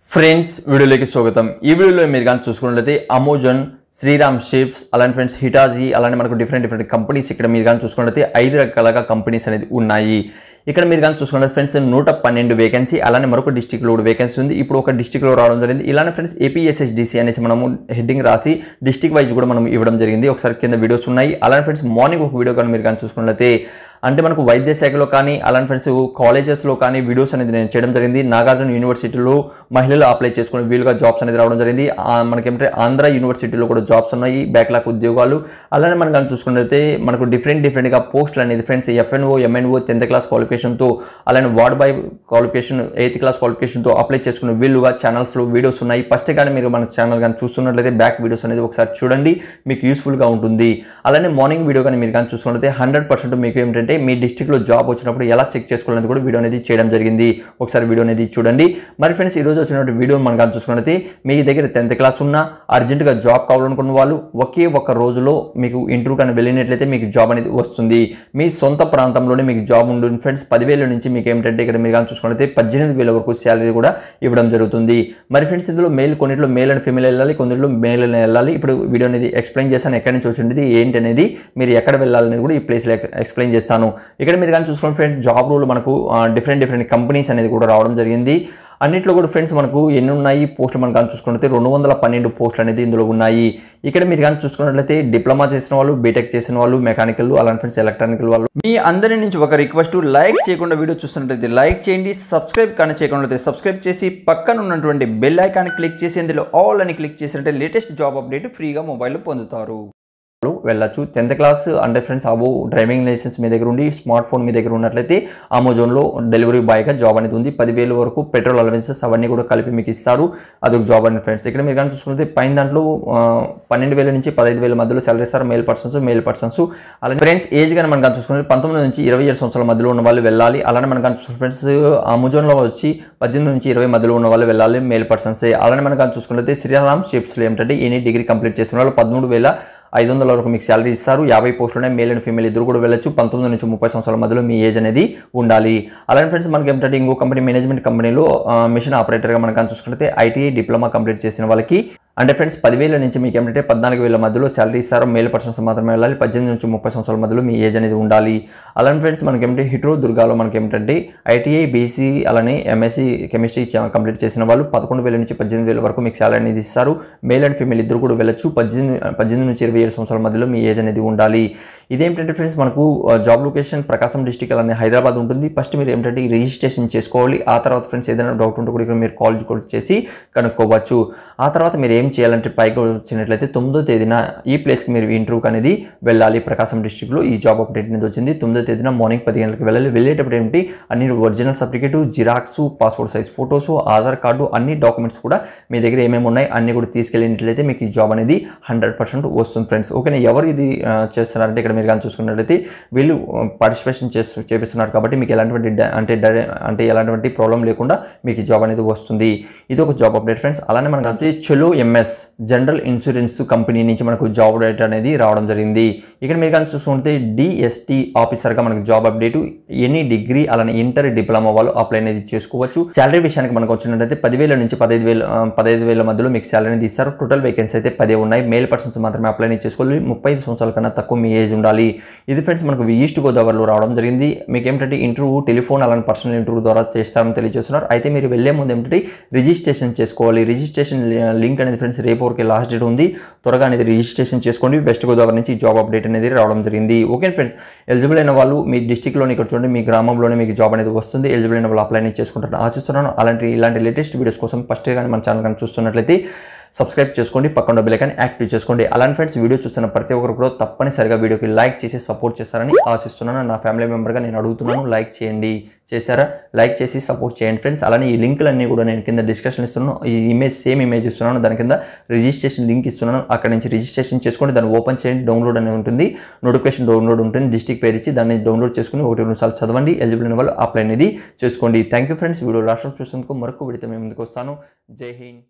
friends వీడియోలోకి స్వాగతం ఈ వీడియోలో మీరు కానీ చూసుకున్నట్లయితే అమోజన్ శ్రీరామ్ షిప్స్ అలాంటి ఫ్రెండ్స్ హిటాజీ అలానే మనకు డిఫరెంట్ డిఫరెంట్ కంపెనీస్ ఇక్కడ మీరు కానీ చూసుకున్నట్లయితే ఐదు రకాలుగా కంపెనీస్ అనేది ఉన్నాయి ఇక్కడ మీరు కానీ చూసుకున్నట్లయితే ఫ్రెండ్స్ నూట పన్నెండు వేకెన్సీ అలానే మరొక డిస్టిక్లో కూడా వేకెన్సీ ఉంది ఇప్పుడు ఒక డిస్టిక్లో రావడం జరిగింది ఇలానే ఫ్రెండ్స్ ఏపీఎస్ఎస్డిసి అనేసి మనము హెడ్డింగ్ రాసి డిస్టిక్ వైజ్ కూడా మనం ఇవ్వడం జరిగింది ఒకసారి కింద వీడియోస్ ఉన్నాయి అలానే ఫ్రెండ్స్ మార్నింగ్ ఒక వీడియో కానీ మీరు కానీ చూసుకున్నట్లయితే అంటే మనకు వైద్య శాఖలో కానీ అలాంటి ఫ్రెండ్స్ కాలేజెస్లో కానీ వీడియోస్ అనేది నేను చేయడం జరిగింది నాగార్జున యూనివర్సిటీలో మహిళలు అప్లై చేసుకునే వీలుగా జాబ్స్ అనేది రావడం జరిగింది ఆ, మనకేంటంటే ఆంధ్ర యూనివర్సిటీలో కూడా జాబ్స్ ఉన్నాయి బ్యాక్లాక్ ఉద్యోగాలు అలానే మనం కానీ చూసుకున్నట్లయితే మనకు డిఫరెంట్ డిఫరెంట్గా పోస్టులు అనేది friends FNO MNO tenth class క్వాలిఫికేషన్తో అలానే ward boy qualification eighth class క్వాలిఫికేషన్తో అప్లై చేసుకునే వీలుగా ఛానల్స్లో వీడియోస్ ఉన్నాయి ఫస్ట్ కానీ మీరు మన ఛానల్ కానీ చూస్తున్నట్లయితే బ్యాక్ వీడియోస్ అనేది ఒకసారి చూడండి మీకు యూస్ఫుల్గా ఉంటుంది అలానే మార్నింగ్ వీడియో కానీ మీరు కానీ చూసుకున్నట్లయితే హండ్రెడ్ పర్సెంట్ మీకు ఏంటంటే మీ డిస్టిక్లో జాబ్ వచ్చినప్పుడు ఎలా చెక్ చేసుకోవాలనేది కూడా వీడియో అనేది చేయడం జరిగింది ఒకసారి వీడియో అనేది చూడండి మరి ఫ్రెండ్స్ ఈ రోజు వచ్చినటువంటి వీడియో మనం కానీ చూసుకున్నట్లయితే మీ దగ్గర టెన్త్ క్లాస్ ఉన్నా అర్జెంటుగా జాబ్ కావాలనుకున్న వాళ్ళు ఒకే ఒక్క రోజులో మీకు ఇంటర్వ్యూ కానీ వెళ్ళినట్లయితే మీకు జాబ్ అనేది వస్తుంది మీ సొంత ప్రాంతంలోనే మీకు జాబ్ ఉంటుంది ఫ్రెండ్స్ పదివేల నుంచి మీకు ఏమిటంటే ఇక్కడ మీరు కానీ చూసుకున్నట్లయితే పద్దెనిమిది వేల వరకు శాలరీ కూడా ఇవ్వడం జరుగుతుంది మరి ఫ్రెండ్స్ ఇందులో మేల్ కొన్నిట్లో మేల్ అండ్ ఫీమేల్ వెళ్ళాలి కొన్నిట్లో మేల్ అని వెళ్ళాలి ఇప్పుడు వీడియో అనేది ఎక్స్ప్లెయిన్ చేస్తాను ఎక్కడి నుంచి వచ్చింది ఏంటి అనేది మీరు ఎక్కడ వెళ్ళాలనేది కూడా ఈ ప్లేస్లో ఎక్స్ప్లెయిన్ చేస్తాను ఇక్కడ మీరు కానీ చూసుకున్న ఫ్రెండ్స్ జాబ్ రూల్ మనకు డిఫరెంట్ డిఫరెంట్ కంపెనీస్ అనేది కూడా రావడం జరిగింది అన్నిట్లో కూడా ఫ్రెండ్స్ మనకు ఎన్ని ఉన్నాయి పోస్టులు మనం కానీ చూసుకున్నట్లయితే రెండు వందల పన్నెండు పోస్టులు అనేది ఇందులో ఉన్నాయి ఇక్కడ మీరు కానీ చూసుకున్నట్లయితే డిప్లొమా చేసిన వాళ్ళు బీటెక్ చేసిన వాళ్ళు మెకానికల్ అలాంటి ఫ్రెండ్స్ ఎలక్ట్రానికల్ వాళ్ళు మీ అందరి నుంచి ఒక రిక్వెస్ట్ లైక్ చేయకుండా వీడియో చూస్తున్నట్లయితే లైక్ చేయండి సబ్స్క్రైబ్ కానీ చేయకుండా సబ్స్క్రైబ్ చేసి పక్కన ఉన్నటువంటి బెల్ ఐకాన్ క్లిక్ చేసి ఇందులో ఆల్ అని క్లిక్ చేసినట్టే లేటెస్ట్ జాబ్ అప్డేట్ ఫ్రీగా మొబైల్లో పొందుతారు వెళ్ళచ్చు టెన్త్ క్లాస్ అంటే ఫ్రెండ్స్ అబో డ్రైవింగ్ లైసెన్స్ మీ దగ్గర ఉండి స్మార్ట్ ఫోన్ మీ దగ్గర ఉన్నట్లయితే అమెజాన్లో డెలివరీ బాయ్గా జాబ్ అనేది ఉంది పదివేల వరకు పెట్రోల్ అలవెన్సెస్ అవన్నీ కూడా కలిపి మీకు ఇస్తారు అదొక జాబ్ అని ఫ్రెండ్స్ ఇక్కడ మీరు కానీ చూసుకుంటే పైన దాంట్లో ఆ, పన్నెండు వేల నుంచి పదహైదు వేల మధ్యలో సాలరీ ఇస్తారు మేల్ పర్సన్స్ మేల్ పర్సన్స్ అలానే ఫ్రెండ్స్ ఏజ్ కానీ మనం కానీ చూసుకుంటే పంతొమ్మిది నుంచి ఇరవై ఏడు సంవత్సరాల మధ్యలో ఉన్న వాళ్ళు వెళ్ళాలి అలానే మనం కానీ చూసుకుంటే ఫ్రెండ్స్ అమెజాన్లో వచ్చి పద్దెనిమిది నుంచి ఇరవై మధ్యలో ఉన్న వాళ్ళు వెళ్ళాలి మేల్ పర్సన్స్ అలానే మనం కానీ చూసుకుంటే శ్రీరామ్ షిప్స్లో ఏమిటంటే ఎనీ డిగ్రీ కంప్లీట్ చేసిన వాళ్ళు పదమూడు వేల ఐదు వందల వరకు మీకు శాలరీ ఇస్తారు యాభై పోస్టులు మేల్ అండ్ ఫీమేల్ ఇద్దరు కూడా వెళ్ళొచ్చు పంతొమ్మిది నుంచి ముప్పై సంవత్సరాల మధ్యలో మీ ఏజ్ అనేది ఉండాలి అలానే ఫ్రెండ్స్ మనకి ఏంటంటే ఇంకో కంపెనీ మేనేజ్మెంట్ కంపెనీలో మిషన్ ఆపరేటర్గా మనం కానీ చూసుకుంటే ఐటీఐ డిప్లొమా కంప్లీట్ చేసిన వాళ్ళకి అంటే ఫ్రెండ్స్ పదివేల నుంచి మీకు ఏమిటంటే పద్నాలుగు వేల మధ్యలో శాలరీ ఇస్తారు మేల్ పర్సన్స్ మాత్రమే వెళ్ళాలి పద్దెనిమిది నుంచి ముప్పై సంవత్సరాల మధ్యలో మీ ఏజ్ అనేది ఉండాలి అలానే ఫ్రెండ్స్ మనకి ఏమిటంటే హిట్రో దుర్గాలో మనకి ఏమిటంటే ఐటీఐ బీసీ అలానే ఎంఎస్సీ కెమిస్ట్రీ కంప్లీట్ చేసిన వాళ్ళు పదకొండు వేల నుంచి పద్దెనిమిది వేల వరకు మీకు శాలరీ అనేది ఇస్తారు మేల్ అండ్ ఫీమేల్ ఇద్దరు కూడా వెళ్ళొచ్చు పద్దెనిమిది పద్దెనిమిది నుంచి ఇరవై ఏడు సంవత్సరాల మధ్యలో మీ ఏజ్ అనేది ఉండాలి ఇదేంటంటే ఫ్రెండ్స్ మనకు జాబ్ లొకేషన్ ప్రకాశం డిస్టిక్ అలానే హైదరాబాద్ ఉంటుంది ఫస్ట్ మీరు ఏంటంటే ఈ రిజిస్ట్రేషన్ చేసుకోవాలి ఆ తర్వాత ఫ్రెండ్స్ ఏదైనా డౌట్ ఉంటే కూడా ఇక్కడ మీరు కాల్ కూడా చేసి కనుక్కోవచ్చు ఆ తర్వాత మీరు ఏం చేయాలంటే పైకి వచ్చినట్లయితే తొమ్మిదో తేదీన ఈ ప్లేస్కి మీరు ఇంటర్వ్యూకి అనేది వెళ్ళాలి ప్రకాశం డిస్టిక్లో ఈ జాబ్ అప్డేట్ అనేది వచ్చింది తొమ్మిదో తేదీన మార్నింగ్ పది గంటలకు వెళ్ళాలి వెళ్ళేటప్పుడు ఏంటి అన్ని original certificate xerox passport size photos Aadhaar card అన్ని డాక్యుమెంట్స్ కూడా మీ దగ్గర ఏమేమి ఉన్నాయి అన్ని కూడా తీసుకెళ్ళినట్లయితే మీకు ఈ జాబ్ అనేది హండ్రెడ్ పర్సెంట్ వస్తుంది ఫ్రెండ్స్ ఓకేనా ఎవరు ఇది ఆ, చేస్తున్నారంటే ఇక్కడ మీరు కానీ చూసుకున్నట్లయితే వీళ్ళు పార్టిసిపేషన్ చేస్తూ చేపిస్తున్నారు కాబట్టి మీకు ఎలాంటి డ- అంటే డై- అంటే ఎలాంటి ప్రాబ్లం లేకుండా మీకు ఈ జాబ్ అనేది వస్తుంది ఇది ఒక జాబ్ అప్డేట్ ఫ్రెండ్స్ అలానే మనకు వచ్చి చెలో ఎంఎస్ జనరల్ ఇన్సూరెన్స్ కంపెనీ నుంచి మనకు జాబ్ అప్డేట్ అనేది రావడం జరిగింది ఇక్కడ మీరు కానీ చూసుకుంటే డిఎస్టీ ఆఫీసర్గా మనకు జాబ్ అప్డేట్ ఎనీ డిగ్రీ అలానే ఇంటర్ డిప్లొమా వాళ్ళు అప్లై అనేది చేసుకోవచ్చు శాలరీ విషయానికి మనకు వచ్చినట్టయితే పదివేల నుంచి పదహైదు వేల ఆ, పదహైదు వేల మధ్యలో మీకు శాలరీ అనేది ఇస్తారు టోటల్ వేకెన్సీ అయితే పదే ఉన్నాయి మేల్ పర్సన్స్ మాత్రమే అప్లై అనేది చేసుకోవాలి ముప్పై ఐదు సంవత్సరాల కన్నా తక్కువ మీ ఏజ్ ఉండాలి ఇది ఫ్రెండ్స్ మనకు ఈస్ట్ గోదావరిలో రావడం జరిగింది మీకు ఏమిటంటే ఇంటర్వ్యూ టెలిఫోన్ అలాంటి పర్సనల్ ఇంటర్వ్యూ ద్వారా చేస్తారని తెలియజేస్తున్నారు అయితే మీరు వెళ్ళే ముందు ఏమిటంటే రిజిస్ట్రేషన్ చేసుకోవాలి రిజిస్ట్రేషన్ లింక్ అనేది ఫ్రెండ్స్ రేపు వరకు లాస్ట్ డేట్ ఉంది త్వరగా అనేది రిజిస్ట్రేషన్ చేసుకోండి వెస్ట్ గోదావరి నుంచి జాబ్ అప్డేట్ అనేది రావడం జరిగింది ఓకే ఫ్రెండ్స్ ఎలిజిబుల్ అయిన వాళ్ళు మీ డిస్టిక్లోని ఇక్కడ చూడండి మీ గ్రామంలోనే మీకు జాబ్ అనేది వస్తుంది ఎలిజిబుల్ అయిన వాళ్ళు అప్లై అనేది చేసుకుంటారని ఆశిస్తున్నాను అలాంటి ఇలాంటి లేటెస్ట్ వీడియోస్ కోసం ఫస్ట్ కానీ మన ఛానల్ కానీ చూస్తున్నట్లయితే సబ్స్క్రైబ్ చేసుకోండి పక్కన బెల్ ఐకాన్ యాక్టివ్ చేసుకోండి అలాంటి ఫ్రెండ్స్ వీడియో చూస్తున్న ప్రతి ఒక్కరు కూడా తప్పనిసరిగా వీడియోకి లైక్ చేసి సపోర్ట్ చేస్తారని ఆశిస్తున్నాను నా ఫ్యామిలీ మెంబర్గా నేను అడుగుతున్నాను లైక్ చేయండి చేశారా లైక్ చేసి సపోర్ట్ చేయండి ఫ్రెండ్స్ అలానే ఈ లింకులన్నీ కూడా నేను కింద డిస్కషన్ ఇస్తున్నాను ఈ ఇమేజ్ సేమ్ ఇమేజ్ ఇస్తున్నాను దాని కింద రిజిస్ట్రేషన్ లింక్ ఇస్తున్నాను అక్కడ నుంచి రిజిస్ట్రేషన్ చేసుకోండి దాన్ని ఓపెన్ చేయండి డౌన్లోడ్ అనేది ఉంటుంది నోటిఫికేషన్ డౌన్లోడ్ ఉంటుంది డిస్టిక్ పేరు ఇచ్చి దాన్ని డౌన్లోడ్ చేసుకుని ఒకటి రెండు సార్లు చదవండి ఎలిజిబుల్ అయిన వాళ్ళు అప్లై అనేది చేసుకోండి thank you friends video last చూసినందుకు మరొక విడితే మేము ముందుకు వస్తాను జై హింద్